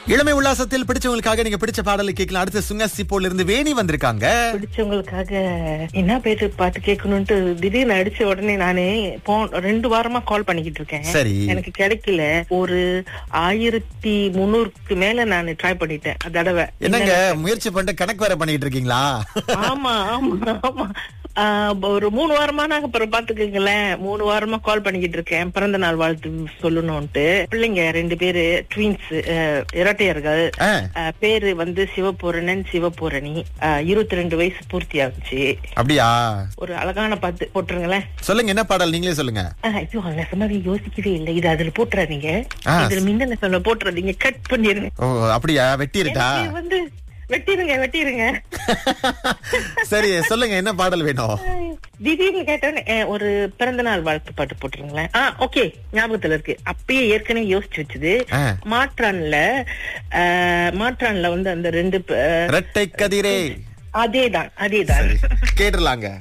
இளமை உல்லாசத்தில் பிடிச்சவங்களுக்காக நீங்க பிடிச்ச பாடலை கேட்கலாம் அடுத்து சுங்க சிப்போல இருந்து வேணி வந்திருக்காங்க பிடிச்சவங்களுக்காக என்ன பேரு பாட்டு கேட்கணும்ட்டு திடீர்னு அடிச்ச உடனே நானே போ ரெண்டு வாரமா கால் பண்ணிக்கிட்டு இருக்கேன் சரி. எனக்கு கிடைக்கல ஒரு ஆயிரத்தி முன்னூறுக்கு மேல நான் ட்ரை பண்ணிட்டேன் அந்த தடவை என்னங்க முயற்சி பண்ணிட்டு கணக்கு வேற பண்ணிட்டு இருக்கீங்களா ஆமா ஆமா ஆமா ஆஹ் ஒரு மூணு வாரமா நாங்க அப்புறம் பாத்துக்கங்களேன் மூணு வாரமா கால் பண்ணிக்கிட்டு இருக்கேன் பிறந்த நாள் வாழ்த்து சொல்லணும்ட்டு பிள்ளைங்க ரெண்டு பேரு ட்வின்ஸ் இரட்டையர்கள் ஆ, ஆஹ் பேரு வந்து சிவபூரணன் சிவபூரணி இருபத்தி ரெண்டு வயசு பூர்த்தி ஆகுச்சு அப்படியா ஒரு அழகான பாட்டு போட்டுருங்களேன் சொல்லுங்க என்ன பாடல் நீங்களே சொல்லுங்க ஆஹ் ஐயோ நெசமாவே யோசிக்கவே இல்லை இது அதுல போட்டுறாதீங்க ஆ. இதுல மின்னல சொல்ல போட்டுறாதீங்க கட் பண்ணிருங்க ஓ அப்படியா வெட்டிருட்டா எனக்கு வந்து வெட்டிருங்க வெட்டிருங்க சரி சொல்லுங்க என்ன பாடல் வேணும் திடீர்னு கேட்டோன்னே அஹ், ஒரு பிறந்த நாள் வாழ்த்து பாட்டு போட்டுருங்களேன் ஆ ஓகே ஞாபகத்துல இருக்கு அப்பயே ஏற்கனவே யோசிச்சு வச்சது ஆ. மாற்றான்ல அஹ், மாற்றான்ல வந்து அந்த ரெண்டு ப- ரெட்டை கதிரே அதேதான் அதேதான் கேட்டுலாங்க